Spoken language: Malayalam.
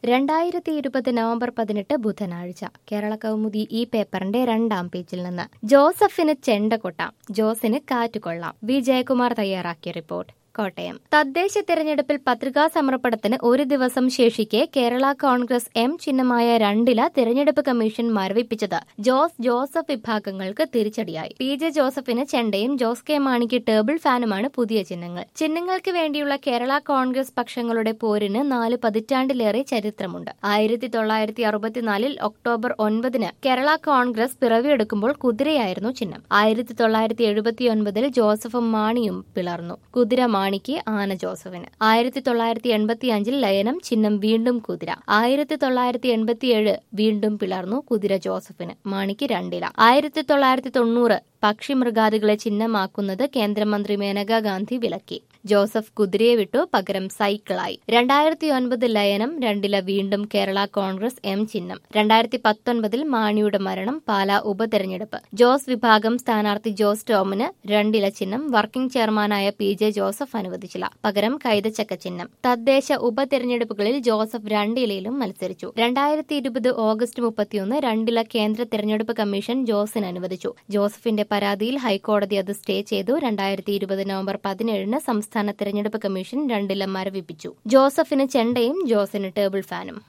രണ്ടായിരത്തി ഇരുപത് നവംബർ പതിനെട്ട് ബുധനാഴ്ച കേരള കൗമുദി ഈ പേപ്പറിന്റെ രണ്ടാം പേജിൽ നിന്ന് ജോസഫിന് ചെണ്ട കൊട്ടാം ജോസിന് കാറ്റുകൊള്ളാം വി ജയകുമാർ തയ്യാറാക്കിയ റിപ്പോർട്ട് കോട്ടയം തദ്ദേശ തെരഞ്ഞെടുപ്പിൽ പത്രികാ സമർപ്പണത്തിന് ഒരു ദിവസം ശേഷിക്കെ കേരള കോൺഗ്രസ് എം ചിഹ്നമായ രണ്ടില തെരഞ്ഞെടുപ്പ് കമ്മീഷൻ മരവിപ്പിച്ചത് ജോസ് ജോസഫ് വിഭാഗങ്ങൾക്ക് തിരിച്ചടിയായി പി ജെ ജോസഫിന് ചെണ്ടയും ജോസ് കെ മാണിക്ക് ടേബിൾ ഫാനുമാണ് പുതിയ ചിഹ്നങ്ങൾ ചിഹ്നങ്ങൾക്ക് വേണ്ടിയുള്ള കേരള കോൺഗ്രസ് പക്ഷങ്ങളുടെ പോരിന് നാല് പതിറ്റാണ്ടിലേറെ ചരിത്രമുണ്ട് ആയിരത്തി തൊള്ളായിരത്തി അറുപത്തിനാലിൽ ഒക്ടോബർ ഒൻപതിന് കേരള കോൺഗ്രസ് പിറവിയെടുക്കുമ്പോൾ കുതിരയായിരുന്നു ചിഹ്നം ആയിരത്തി തൊള്ളായിരത്തി എഴുപത്തിയൊൻപതിൽ ജോസഫും മാണിയും പിളർന്നു കുതിര മാണിക്ക് ആന ജോസഫിന് ആയിരത്തി തൊള്ളായിരത്തി എൺപത്തി അഞ്ചിൽ ലയനം ചിഹ്നം വീണ്ടും കുതിര ആയിരത്തി തൊള്ളായിരത്തി എൺപത്തിയേഴ് വീണ്ടും പിളർന്നു കുതിര ജോസഫിന് മാണിക്ക് രണ്ടില ആയിരത്തി തൊള്ളായിരത്തി തൊണ്ണൂറ് പക്ഷിമൃഗാദികളെ ചിഹ്നമാക്കുന്നത് കേന്ദ്രമന്ത്രി മേനകാ ഗാന്ധി വിലക്കി ജോസഫ് കുതിരയെ വിട്ടു പകരം സൈക്കിളായി രണ്ടായിരത്തി ഒൻപത് ലയനം രണ്ടില വീണ്ടും കേരള കോൺഗ്രസ് എം ചിഹ്നം രണ്ടായിരത്തി പത്തൊൻപതിൽ മാണിയുടെ മരണം പാലാ ഉപതെരഞ്ഞെടുപ്പ് ജോസ് വിഭാഗം സ്ഥാനാർത്ഥി ജോസ് ടോമിന് രണ്ടില ചിഹ്നം വർക്കിംഗ് ചെയർമാനായ പി ജെ ജോസഫ് അനുവദിച്ചില്ല പകരം കൈതച്ചക്ക ചിഹ്നം തദ്ദേശ ഉപതെരഞ്ഞെടുപ്പുകളിൽ ജോസഫ് രണ്ടിലയിലും മത്സരിച്ചു രണ്ടായിരത്തി ഇരുപത് ഓഗസ്റ്റ് മുപ്പത്തിയൊന്ന് രണ്ടില കേന്ദ്ര തെരഞ്ഞെടുപ്പ് കമ്മീഷൻ ജോസിന് അനുവദിച്ചു ജോസഫിന്റെ പരാതിയിൽ ഹൈക്കോടതി അത് സ്റ്റേ ചെയ്തു രണ്ടായിരത്തി ഇരുപത് നവംബർ പതിനേഴിന് സംസ്ഥാന തെരഞ്ഞെടുപ്പ് കമ്മീഷൻ രണ്ടില മരവിപ്പിച്ചു ജോസഫിന് ചെണ്ടയും ജോസിന് ടേബിൾ ഫാനും